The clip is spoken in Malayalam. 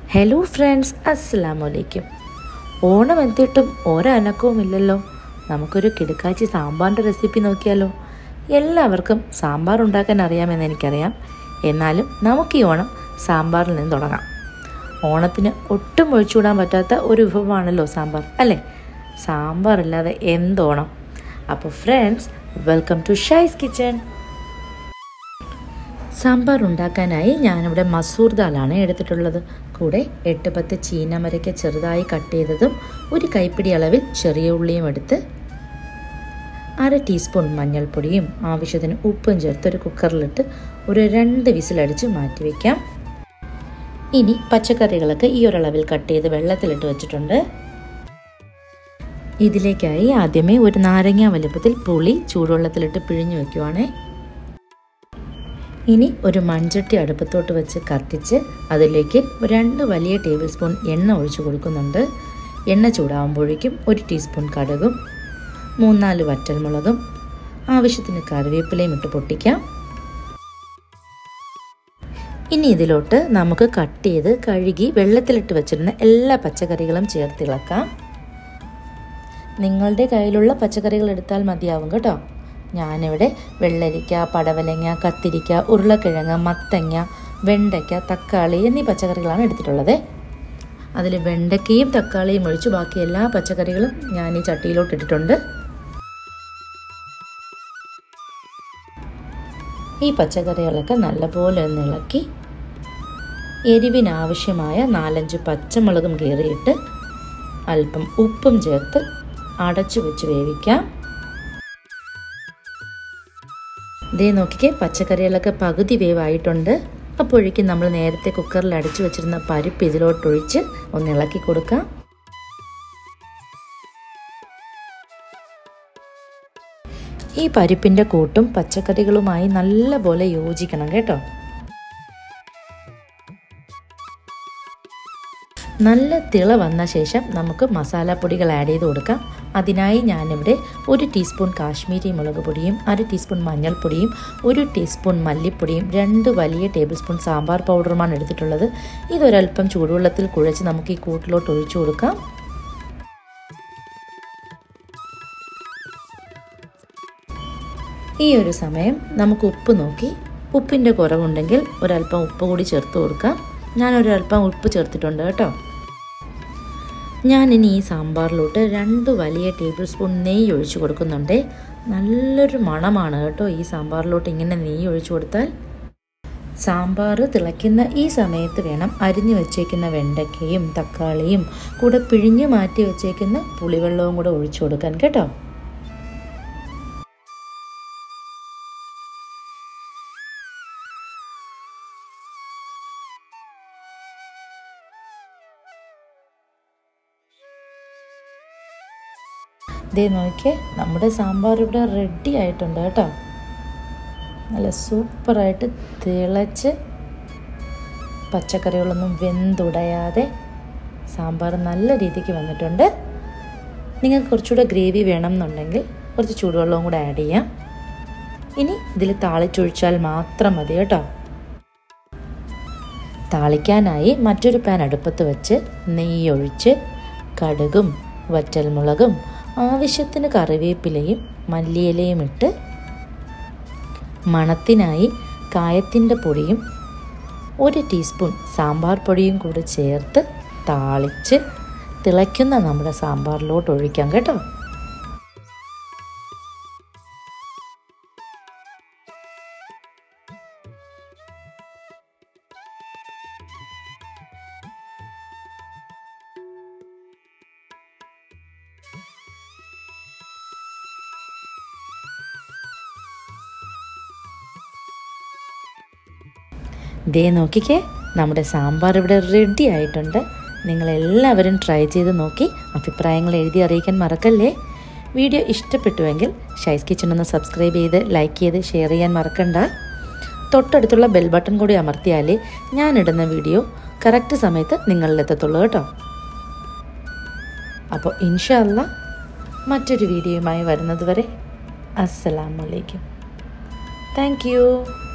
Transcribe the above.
ഹലോ ഫ്രണ്ട്സ് അസ്സലാമു അലൈക്കും ഓണം എത്തിയിട്ടും ഒരനക്കവും ഇല്ലല്ലോ നമുക്കൊരു കിടക്കാച്ചി സാമ്പാറിൻ്റെ റെസിപ്പി നോക്കിയാലോ എല്ലാവർക്കും സാമ്പാർ ഉണ്ടാക്കാൻ അറിയാമെന്ന് എനിക്കറിയാം എന്നാലും നമുക്ക് ഈ ഓണം സാമ്പാറിൽ നിന്ന് തുടങ്ങാം ഓണത്തിന് ഒട്ടും ഒഴിച്ചുകൂടാൻ പറ്റാത്ത ഒരു വിഭവമാണല്ലോ സാമ്പാർ അല്ലേ സാമ്പാർ ഇല്ലാതെ എന്തോണം അപ്പോൾ friends welcome to Shy's kitchen sambar ഉണ്ടാക്കാനായി ഞാനിവിടെ മസൂർ ദാലാണ് എടുത്തിട്ടുള്ളത് കൂടെ എട്ട് പത്ത് ചീനമരയ്ക്ക് ചെറുതായി കട്ട് ചെയ്തതും ഒരു കൈപ്പിടി അളവിൽ ചെറിയ ഉള്ളിയും എടുത്ത് അര ടീസ്പൂൺ മഞ്ഞൾപ്പൊടിയും ആവശ്യത്തിന് ഉപ്പും ചേർത്ത് ഒരു കുക്കറിലിട്ട് ഒരു രണ്ട് വിസിലടിച്ച് മാറ്റി വയ്ക്കാം ഇനി പച്ചക്കറികളൊക്കെ ഈ ഒരളവിൽ കട്ട് ചെയ്ത് വെള്ളത്തിലിട്ട് വെച്ചിട്ടുണ്ട് ഇതിലേക്കായി ആദ്യമേ ഒരു നാരങ്ങ വലുപ്പത്തിൽ പുളി ചൂടുവെള്ളത്തിലിട്ട് പിഴിഞ്ഞു വയ്ക്കുവാണേ ഇനി ഒരു മൺചട്ടി അടുപ്പത്തോട്ട് വെച്ച് കത്തിച്ച് അതിലേക്ക് രണ്ട് വലിയ ടേബിൾ സ്പൂൺ എണ്ണ ഒഴിച്ചു കൊടുക്കുന്നുണ്ട് എണ്ണ ചൂടാകുമ്പോഴേക്കും ഒരു ടീസ്പൂൺ കടുകും മൂന്നാല് വറ്റൽമുളകും ആവശ്യത്തിന് കറിവേപ്പിലയും ഇട്ട് പൊട്ടിക്കാം ഇനി ഇതിലോട്ട് നമുക്ക് കട്ട് ചെയ്ത് കഴുകി വെള്ളത്തിലിട്ട് വെച്ചിരുന്ന എല്ലാ പച്ചക്കറികളും ചേർത്തിളക്കാം നിങ്ങളുടെ കയ്യിലുള്ള പച്ചക്കറികൾ എടുത്താൽ മതിയാവും കേട്ടോ ഞാനിവിടെ വെള്ളരിക്ക പടവലങ്ങ കത്തിരിക്ക ഉരുളക്കിഴങ്ങ് മത്തങ്ങ വെണ്ടയ്ക്ക തക്കാളി എന്നീ പച്ചക്കറികളാണ് എടുത്തിട്ടുള്ളത് അതിൽ വെണ്ടയ്ക്കയും തക്കാളിയും ഒഴിച്ച് ബാക്കി എല്ലാ പച്ചക്കറികളും ഞാൻ ഈ ചട്ടിയിലോട്ട് ഇട്ടിട്ടുണ്ട് ഈ പച്ചക്കറികളൊക്കെ നല്ലപോലെ ഒന്ന് ഇളക്കി എരിവിനാവശ്യമായ നാലഞ്ച് പച്ചമുളകും കീറിയിട്ട് അല്പം ഉപ്പും ചേർത്ത് അടച്ചു വെച്ച് വേവിക്കാം ഇതേ നോക്കിക്കേ പച്ചക്കറികളൊക്കെ പകുതി വേവായിട്ടുണ്ട് അപ്പോഴേക്കും നമ്മൾ നേരത്തെ കുക്കറിൽ അടിച്ചു വെച്ചിരുന്ന പരിപ്പ് ഇതിലോട്ടൊഴിച്ച് ഒന്ന് ഇളക്കി കൊടുക്കാം ഈ പരിപ്പിൻ്റെ കൂട്ടും പച്ചക്കറികളുമായി നല്ലപോലെ യോജിക്കണം കേട്ടോ നല്ല തിള വന്ന ശേഷം നമുക്ക് മസാലപ്പൊടികൾ ആഡ് ചെയ്ത് കൊടുക്കാം അതിനായി ഞാനിവിടെ ഒരു ടീസ്പൂൺ കാശ്മീരി മുളക് പൊടിയും അര ടീസ്പൂൺ മഞ്ഞൾപ്പൊടിയും ഒരു ടീസ്പൂൺ മല്ലിപ്പൊടിയും രണ്ട് വലിയ ടേബിൾ സ്പൂൺ സാമ്പാർ പൗഡറുമാണ് എടുത്തിട്ടുള്ളത് ഇതൊരല്പം ചൂടുവെള്ളത്തിൽ കുഴച്ച് നമുക്ക് ഈ കൂട്ടിലോട്ട് ഒഴിച്ചു കൊടുക്കാം ഈ ഒരു സമയം നമുക്ക് ഉപ്പ് നോക്കി ഉപ്പിൻ്റെ കുറവുണ്ടെങ്കിൽ ഒരല്പം ഉപ്പ് കൂടി ചേർത്ത് കൊടുക്കാം ഞാൻ ഒരല്പം ഉപ്പ് ചേർത്തിട്ടുണ്ട് കേട്ടോ ഞാൻ ഇനി ഈ സാമ്പാറിലോട്ട് രണ്ട് വലിയ ടേബിൾ സ്പൂൺ നെയ്യ് ഒഴിച്ചു കൊടുക്കുന്നുണ്ട് നല്ലൊരു മണമാണ് കേട്ടോ ഈ സാമ്പാറിലോട്ട് ഇങ്ങനെ നെയ്യ് ഒഴിച്ചു കൊടുത്താൽ സാമ്പാർ തിളയ്ക്കുന്ന ഈ സമയത്ത് വേണം അരിഞ്ഞു വെച്ചേക്കുന്ന വെണ്ടയ്ക്കയും തക്കാളിയും കൂടെ പിഴിഞ്ഞു മാറ്റി വെച്ചേക്കുന്ന പുളിവെള്ളവും കൂടെ ഒഴിച്ചു കൊടുക്കാൻ കേട്ടോ ഇതേ നോക്കിയേ നമ്മുടെ സാമ്പാർ ഇവിടെ റെഡി ആയിട്ടുണ്ട് കേട്ടോ നല്ല സൂപ്പറായിട്ട് തിളച്ച് പച്ചക്കറികളൊന്നും വെന്തുടയാതെ സാമ്പാർ നല്ല രീതിക്ക് വന്നിട്ടുണ്ട് നിങ്ങൾക്ക് കുറച്ചുകൂടെ ഗ്രേവി വേണം എന്നുണ്ടെങ്കിൽ കുറച്ച് ചൂടുവെള്ളവും കൂടെ ആഡ് ചെയ്യാം ഇനി ഇതിൽ താളിച്ചൊഴിച്ചാൽ മാത്രം മതി കേട്ടോ താളിക്കാനായി മറ്റൊരു പാൻ അടുപ്പത്ത് വെച്ച് നെയ്യ് ഒഴിച്ച് കടുകും വറ്റൽമുളകും ആവശ്യത്തിന് കറിവേപ്പിലയും മല്ലിയിലയും ഇട്ട് മണത്തിനായി കായത്തിൻ്റെ പൊടിയും ഒരു ടീസ്പൂൺ സാമ്പാർ പൊടിയും കൂടി ചേർത്ത് താളിച്ച് തിളയ്ക്കുന്ന നമ്മുടെ സാമ്പാറിലോട്ട് ഒഴിക്കാം കേട്ടോ ദേ നോക്കിക്കേ നമ്മുടെ സാമ്പാർ ഇവിടെ റെഡി ആയിട്ടുണ്ട് നിങ്ങളെല്ലാവരും ട്രൈ ചെയ്ത് നോക്കി അഭിപ്രായങ്ങൾ എഴുതി അറിയിക്കാൻ മറക്കല്ലേ വീഡിയോ ഇഷ്ടപ്പെട്ടുവെങ്കിൽ ഷൈസ് കിച്ചൺ ഒന്ന് സബ്സ്ക്രൈബ് ചെയ്ത് ലൈക്ക് ചെയ്ത് ഷെയർ ചെയ്യാൻ മറക്കണ്ട തൊട്ടടുത്തുള്ള ബെൽ ബട്ടൺ കൂടി അമർത്തിയാലേ ഞാനിടുന്ന വീഡിയോ കറക്റ്റ് സമയത്ത് നിങ്ങളിലെത്തത്തുള്ളൂ കേട്ടോ അപ്പോൾ ഇൻഷല്ല മറ്റൊരു വീഡിയോയുമായി വരുന്നത് വരെ അസ്സലാമലൈക്കും താങ്ക് യു